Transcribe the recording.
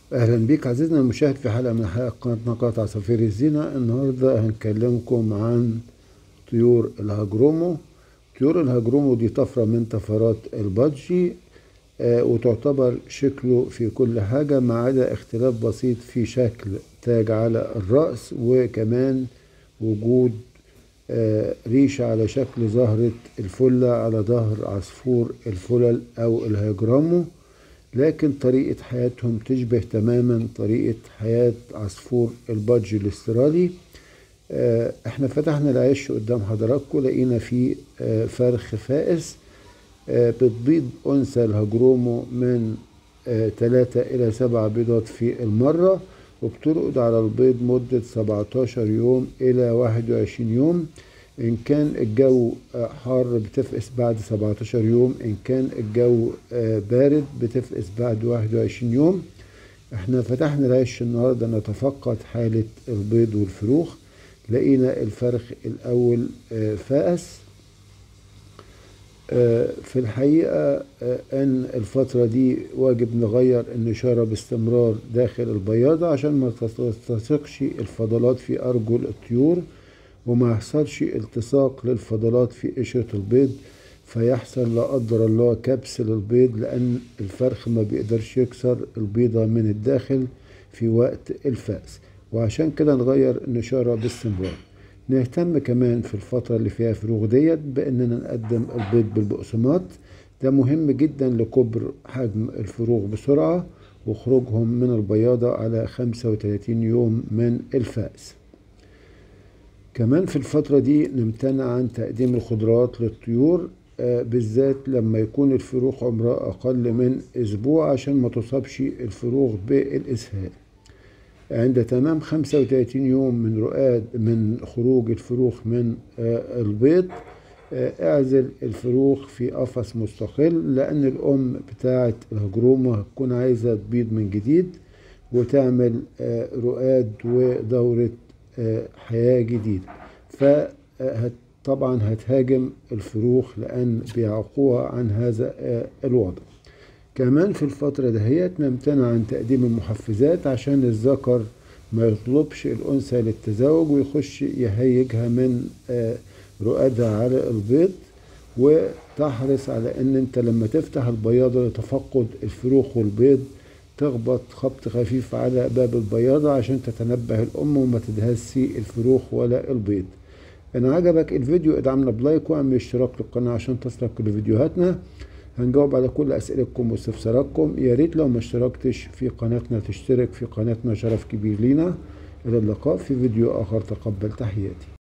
اهلا بيك عزيزنا المشاهد في حلقه من حلقات قناه نقاط عصافير الزينه النهارده هنكلمكم عن طيور الهجرومو طيور الهجرومو دي طفره من طفرات البادجي آه وتعتبر شكله في كل حاجه ما عدا اختلاف بسيط في شكل تاج على الراس وكمان وجود آه ريشه على شكل زهره الفله على ظهر عصفور الفلل او الهجرامو لكن طريقة حياتهم تشبه تماما طريقة حياة عصفور البادج الاسترالي احنا فتحنا العش قدام حضراتكم لقينا فيه فرخ فائس بتبيض أنثى الهجرومو من ثلاثة إلى سبعة بيضات في المرة وبترقد على البيض مدة 17 يوم إلى 21 يوم إن كان الجو حار بتفقس بعد 17 يوم إن كان الجو بارد بتفقس بعد 21 يوم احنا فتحنا العش النهاردة نتفقد حالة البيض والفروخ لقينا الفرخ الأول فأس في الحقيقة أن الفترة دي واجب نغير النشارة باستمرار داخل البياضة عشان ما تلتصقش الفضلات في أرجل الطيور وما يحصلش التصاق للفضلات في قشرة البيض فيحصل لا قدر الله كبس للبيض لأن الفرخ ما بيقدرش يكسر البيضة من الداخل في وقت الفأس وعشان كده نغير النشارة باستمرار نهتم كمان في الفترة اللي فيها فروغ ديت بأننا نقدم البيض بالبقسماط ده مهم جدا لكبر حجم الفروغ بسرعة وخروجهم من البياضة على 35 يوم من الفأس كمان في الفترة دي نمتنع عن تقديم الخضروات للطيور آه بالذات لما يكون الفروخ عمرها أقل من أسبوع عشان ما تصابش الفروخ بالإسهال عند تمام 35 يوم من رؤاد من خروج الفروخ من آه البيض آه اعزل الفروخ في قفص مستقل لأن الأم بتاعة الهجرومة هتكون عايزة تبيض من جديد وتعمل رؤاد ودورة حياة جديدة فطبعا هتهاجم الفروخ لأن بيعوقوها عن هذا الوضع كمان في الفترة دهيت نمتنع عن تقديم المحفزات عشان الذكر ما يطلبش الأنثى للتزاوج ويخش يهيجها من رؤادها على البيض وتحرص على ان انت لما تفتح البياضة لتفقد الفروخ والبيض تخبط خبط خفيف على باب البياضة عشان تتنبه الأم وما تدهسي الفروخ ولا البيض إن عجبك الفيديو ادعمنا بلايك واعمل اشتراك للقناة عشان تصلك كل فيديوهاتنا هنجاوب على كل أسئلتكم واستفساراتكم يا ريت لو ما اشتركتش في قناتنا تشترك في قناتنا شرف كبير لينا إلى اللقاء في فيديو آخر تقبل تحياتي